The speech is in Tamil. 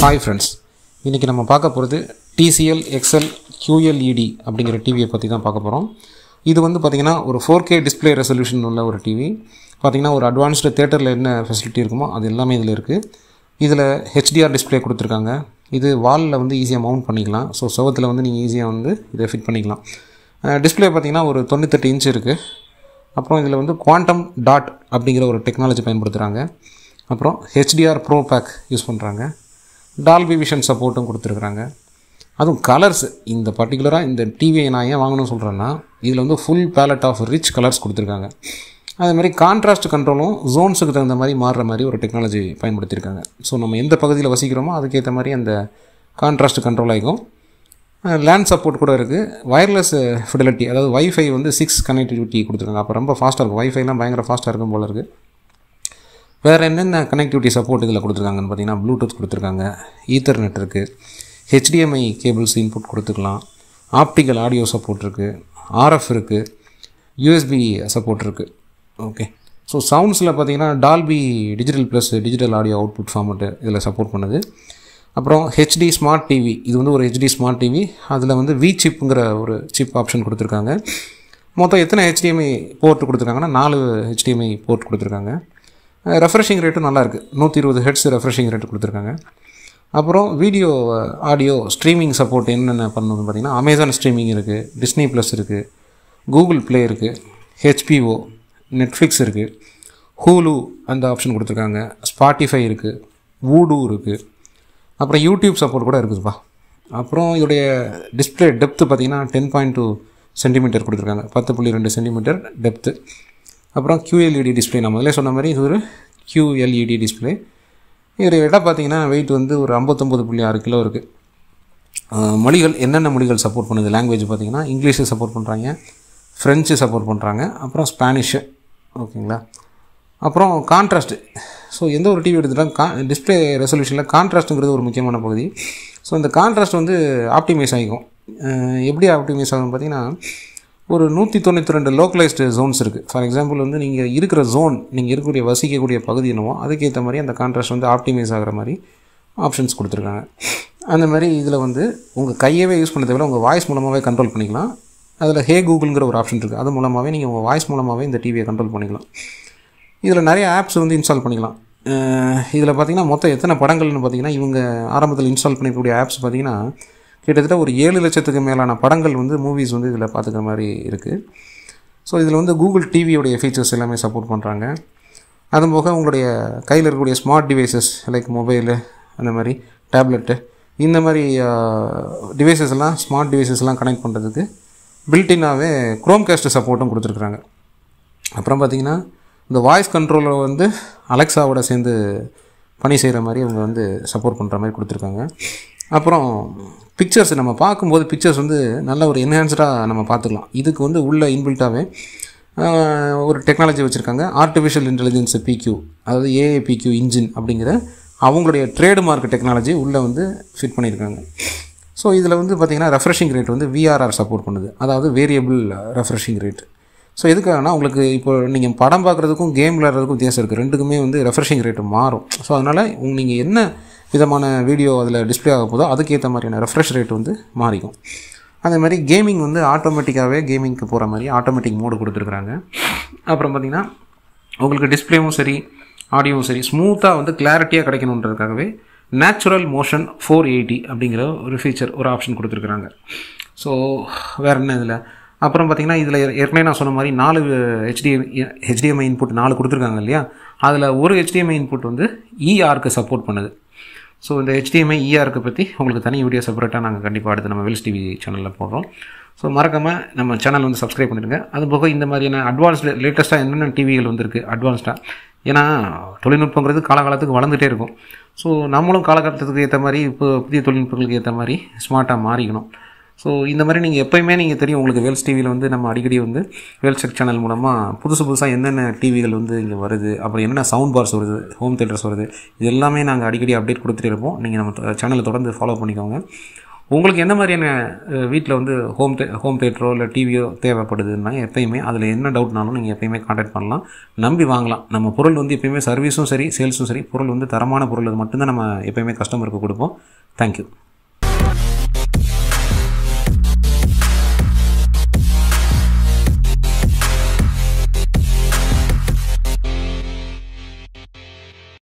ஹாய் ஃப்ரெண்ட்ஸ் இன்றைக்கி நம்ம பார்க்க போகிறது டிசிஎல் எக்ஸ்எல் QLED அப்படிங்கிற டிவியை பற்றி தான் பார்க்க போகிறோம் இது வந்து பார்த்திங்கன்னா ஒரு ஃபோர் கே டிஸ்பிளே ரெசல்யூஷன் உள்ள ஒரு டிவி பார்த்திங்கன்னா ஒரு அட்வான்ஸ்டு தேட்டரில் என்ன ஃபெசிலிட்டி இருக்குமோ அது எல்லாமே இதில் இருக்குது இதில் ஹெச்டிஆர் டிஸ்பிளே கொடுத்துருக்காங்க இது வாலில் வந்து ஈஸியாக மவுண்ட் பண்ணிக்கலாம் ஸோ செவத்தில் வந்து நீங்கள் ஈஸியாக வந்து இதை ஃபிட் பண்ணிக்கலாம் டிஸ்பிளே பார்த்திங்கன்னா ஒரு தொண்ணூத்தெட்டு இன்ச் இருக்குது அப்புறம் இதில் வந்து குவாண்டம் டாட் அப்படிங்கிற ஒரு டெக்னாலஜி பயன்படுத்துகிறாங்க அப்புறம் ஹெச்டிஆர் ப்ரோ பேக் யூஸ் பண்ணுறாங்க டால்பி விஷன் சப்போர்ட்டும் கொடுத்துருக்குறாங்க அதுவும் கலர்ஸ் இந்த பர்டிகுலராக இந்த டிவியை நான் ஏன் வாங்கணும்னு சொல்கிறேன்னா இதில் வந்து full palette of rich colours கொடுத்துருக்காங்க அதே மாதிரி கான்ட்ராஸ்ட் கண்ட்ரோலும் ஜோன்ஸுக்கு தகுந்த மாதிரி மாறுற மாதிரி ஒரு டெக்னாலஜி பயன்படுத்தியிருக்காங்க ஸோ நம்ம எந்த பகுதியில் வசிக்கிறோமோ அதுக்கேற்ற மாதிரி அந்த கான்ட்ராஸ்ட் கண்ட்ரோல் ஆகிக்கும் லேண்ட் சப்போர்ட் கூட இருக்குது வயர்லெஸ் ஃபிடலிட்டி அதாவது வைஃபை வந்து சிக்ஸ் கனெக்டிவிட்டி கொடுத்துருக்காங்க அப்போ ரொம்ப ஃபாஸ்ட்டாக இருக்கும் வைஃபைலாம் பயங்கர ஃபாஸ்ட்டாக இருக்கும் போல இருக்குது வேறு என்னென்ன கனெக்டிவிட்டி சப்போர்ட் இதில் கொடுத்துருக்காங்கன்னு பார்த்தீங்கன்னா ப்ளூடூத் கொடுத்துருக்காங்க ஈத்தர்நெட் இருக்குது ஹெச்டிஎம்ஐ கேபிள்ஸ் இன்புட் கொடுத்துக்கலாம் ஆப்டிக்கல் ஆடியோ சப்போர்ட் இருக்குது ஆர்எஃப் இருக்குது யூஎஸ்பி சப்போர்ட் இருக்குது ஓகே ஸோ சவுண்ட்ஸில் பார்த்தீங்கன்னா Dolby Digital plus digital audio output format இதில் சப்போர்ட் பண்ணுது அப்புறம் ஹெச்டி ஸ்மார்ட் டிவி இது வந்து ஒரு ஹெச்டி ஸ்மார்ட் டிவி அதில் வந்து வி சிப்புங்கிற ஒரு சிப் ஆப்ஷன் கொடுத்துருக்காங்க மொத்தம் எத்தனை ஹெச்டிஎம்ஐ போர்ட் கொடுத்துருக்காங்கன்னா நாலு ஹெச்டிஎம்ஐ போர்ட் கொடுத்துருக்காங்க ரெஃப்ரெஷிங் ரேட்டும் நல்லாயிருக்கு நூற்றி இருபது ஹெட்ஸ் ரெஃப்ரெஷிங் ரேட்டு கொடுத்துருக்காங்க அப்புறம் வீடியோ ஆடியோ ஸ்ட்ரீமிங் சப்போர்ட் என்னென்ன பண்ணணும்னு பார்த்தீங்கன்னா அமேசான் ஸ்ட்ரீமிங் இருக்குது டிஸ்னி ப்ளஸ் இருக்குது கூகுள் ப்ளே இருக்குது ஹெச்பிஓ நெட்ஃப்ளிக்ஸ் இருக்குது ஹூலு அந்த ஆப்ஷன் கொடுத்துருக்காங்க ஸ்பாட்டிஃபை இருக்குது வூடு இருக்குது அப்புறம் யூடியூப் சப்போர்ட் கூட இருக்குதுப்பா அப்புறம் இதோடைய டிஸ்பிளே டெப்த்து பார்த்தீங்கன்னா டென் பாயிண்ட் டூ சென்டிமீட்டர் கொடுத்துருக்காங்க பத்து புள்ளி ரெண்டு சென்டிமீட்டர் டெப்த்து அப்புறம் QLED டிஸ்பிளே நான் முதல்ல சொன்ன மாதிரி இது ஒரு QLED டிஸ்பிளே இது எடை பார்த்தீங்கன்னா வெயிட் வந்து ஒரு ஐம்பத்தொம்பது புள்ளி ஆறு கிலோ இருக்குது மொழிகள் என்னென்ன மொழிகள் சப்போர்ட் பண்ணுது லாங்குவேஜ் பார்த்தீங்கன்னா இங்கிலீஷு சப்போர்ட் பண்ணுறாங்க ஃப்ரெஞ்சு சப்போர்ட் பண்ணுறாங்க அப்புறம் ஸ்பானிஷு ஓகேங்களா அப்புறம் கான்ட்ராஸ்ட்டு ஸோ எந்த ஒரு டிவி எடுத்துட்டாலும் கா டிஸ்பிளே ரெசல்யூஷனில் கான்ட்ராஸ்ட்டுங்கிறது ஒரு முக்கியமான பகுதி ஸோ இந்த கான்ட்ராஸ்ட் வந்து ஆப்டிமைஸ் ஆகிக்கும் அஹ் எப்படி ஆப்டிமைஸ் ஆகும் பார்த்தீங்கன்னா ஒரு நூற்றி தொண்ணூற்றி ரெண்டு லோக்கலைஸ்டு ஜோன்ஸ் இருக்குது ஃபார் எக்ஸாம்பிள் வந்து நீங்கள் இருக்கிற ஜோன் நீங்கள் இருக்கக்கூடிய வசிக்கக்கூடிய பகுதி என்னவோ அதுக்கேற்ற மாதிரி அந்த கான்ட்ராஸ்ட் வந்து ஆப்டிமைஸ் ஆகிற மாதிரி ஆப்ஷன்ஸ் கொடுத்துருக்காங்க அந்த மாதிரி இதில் வந்து உங்கள் கையவே யூஸ் பண்ணதை விட உங்கள் வாய்ஸ் மூலமாகவே கண்ட்ரோல் பண்ணிக்கலாம் அதில் ஹே கூகுள்ங்கிற ஒரு ஆப்ஷன் இருக்குது அது மூலமாகவே நீங்கள் உங்கள் வாய்ஸ் மூலமாகவே இந்த டிவியை கண்ட்ரோல் பண்ணிக்கலாம் இதில் நிறைய ஆப்ஸ் வந்து இன்ஸ்டால் பண்ணிக்கலாம் இதில் பார்த்தீங்கன்னா மொத்தம் எத்தனை படங்கள்னு பார்த்தீங்கன்னா இவங்க ஆரம்பத்தில் இன்ஸ்டால் பண்ணிக்கூடிய ஆப்ஸ் பார்த்தீங்கன்னா கிட்டத்தட்ட ஒரு ஏழு லட்சத்துக்கு மேலான படங்கள் வந்து மூவிஸ் வந்து இதில் பார்த்துக்கிற மாதிரி இருக்குது ஸோ இதில் வந்து கூகுள் டிவியோடைய ஃபீச்சர்ஸ் எல்லாமே சப்போர்ட் பண்ணுறாங்க அது போக உங்களுடைய கையில் இருக்கக்கூடிய ஸ்மார்ட் டிவைசஸ் லைக் மொபைலு அந்த மாதிரி டேப்லெட்டு இந்த மாதிரி டிவைசஸ் எல்லாம் ஸ்மார்ட் டிவைசஸ் எல்லாம் கனெக்ட் பண்ணுறதுக்கு பில்டின்னாகவே க்ரோம் கேஸ்ட் சப்போர்ட்டும் கொடுத்துருக்குறாங்க அப்புறம் பார்த்தீங்கன்னா இந்த வாய்ஸ் கண்ட்ரோலர் வந்து அலெக்ஸாவோட சேர்ந்து பணி செய்கிற மாதிரி அவங்க வந்து சப்போர்ட் பண்ணுற மாதிரி கொடுத்துருக்காங்க அப்புறம் பிக்சர்ஸ் நம்ம பார்க்கும்போது பிக்சர்ஸ் வந்து நல்ல ஒரு என்ஹான்ஸ்டாக நம்ம பார்த்துக்கலாம் இதுக்கு வந்து உள்ள இன்பில்ட்டாகவே ஒரு டெக்னாலஜி வச்சுருக்காங்க ஆர்டிஃபிஷியல் இன்டெலிஜென்ஸ் பிக்யூ அதாவது ஏஏ பிக்யூ இன்ஜின் அப்படிங்கிற அவங்களுடைய ட்ரேடுமார்க் டெக்னாலஜி உள்ளே வந்து ஃபிட் பண்ணியிருக்காங்க ஸோ இதில் வந்து பார்த்திங்கன்னா ரெஃப்ரெஷிங் ரேட் வந்து விஆர்ஆர் சப்போர்ட் பண்ணுது அதாவது வேரியபிள் ரெஃப்ரெஷிங் ரேட் ஸோ எதுக்காகனா உங்களுக்கு இப்போ நீங்கள் படம் பார்க்குறதுக்கும் கேம் விளையாடுறதுக்கும் வித்தியாசம் இருக்குது ரெண்டுக்குமே வந்து ரெஃப்ரெஷிங் ரேட்டு மாறும் ஸோ அதனால் நீங்கள் என்ன விதமான வீடியோ அதில் டிஸ்பிளே ஆக போதோ அதுக்கேற்ற மாதிரியான ரெஃப்ரெஷ் ரேட் வந்து மாறிக்கும் அதே மாதிரி கேமிங் வந்து ஆட்டோமேட்டிக்காகவே கேமிங்க்கு போகிற மாதிரி ஆட்டோமேட்டிக் மோடு கொடுத்துருக்குறாங்க அப்புறம் பார்த்திங்கன்னா உங்களுக்கு டிஸ்பிளேவும் சரி ஆடியோவும் சரி ஸ்மூத்தாக வந்து கிளாரிட்டியாக கிடைக்கணுன்றதுக்காகவே நேச்சுரல் மோஷன் ஃபோர் எயிட்டி அப்படிங்கிற ஒரு ஃபீச்சர் ஒரு ஆப்ஷன் கொடுத்துருக்குறாங்க ஸோ வேறு என்ன இதில் அப்புறம் பார்த்திங்கன்னா இதில் ஏற்கனவே நான் சொன்ன மாதிரி நாலு ஹெச்டிஎம் ஹெச்டிஎம்ஐ இன்புட் நாலு கொடுத்துருக்காங்க இல்லையா அதில் ஒரு ஹெச்டிஎம்ஐ இன்புட் வந்து இஆருக்கு சப்போர்ட் பண்ணுது ஸோ இந்த ஹெச்டிஎம்ஐ இஆருக்கு பற்றி உங்களுக்கு தனி வீடியோ செப்பரேட்டாக நாங்கள் கண்டிப்பாக அடுத்து நம்ம வெல்ஸ் டிவி சேனலில் போடுறோம் ஸோ மறக்காமல் நம்ம சேனல் வந்து சப்ஸ்கிரைப் பண்ணிடுங்க அது போக இந்த மாதிரியான அட்வான்ஸ்டு லேட்டஸ்ட்டாக என்னென்ன டிவிகள் வந்துருக்கு அட்வான்ஸ்டாக ஏன்னா தொழில்நுட்பங்கிறது காலகாலத்துக்கு வளர்ந்துட்டே இருக்கும் ஸோ நம்மளும் காலகட்டத்துக்கு ஏற்ற மாதிரி இப்போ புதிய தொழில்நுட்பங்களுக்கு ஏற்ற மாதிரி ஸ்மார்ட்டாக மாறிக்கணும் ஸோ இந்த மாதிரி நீங்கள் எப்போயுமே நீங்கள் தெரியும் உங்களுக்கு வேல்ஸ் டிவியில் வந்து நம்ம அடிக்கடி வந்து வேல்ஸ் டெக் சேனல் மூலமாக புதுசு புதுசாக என்னென்ன டிவிகள் வந்து இங்கே வருது அப்புறம் என்னென்ன சவுண்ட் பார்ஸ் வருது ஹோம் தேட்டர்ஸ் வருது இது எல்லாமே நாங்கள் அடிக்கடி அப்டேட் கொடுத்துட்டே இருப்போம் நீங்கள் நம்ம சேனலை தொடர்ந்து ஃபாலோ பண்ணிக்கோங்க உங்களுக்கு என்ன மாதிரியான வீட்டில் வந்து ஹோம் தே ஹோம் தேட்டரோ இல்லை டிவியோ தேவைப்படுதுன்னா எப்பயுமே அதில் என்ன டவுட்னாலும் நீங்கள் எப்பயுமே காண்டாக்ட் பண்ணலாம் நம்பி வாங்கலாம் நம்ம பொருள் வந்து எப்பயுமே சர்வீஸும் சரி சேல்ஸும் சரி பொருள் வந்து தரமான பொருள் அது மட்டும்தான் நம்ம எப்பயுமே கஸ்டமருக்கு கொடுப்போம் தேங்க்யூ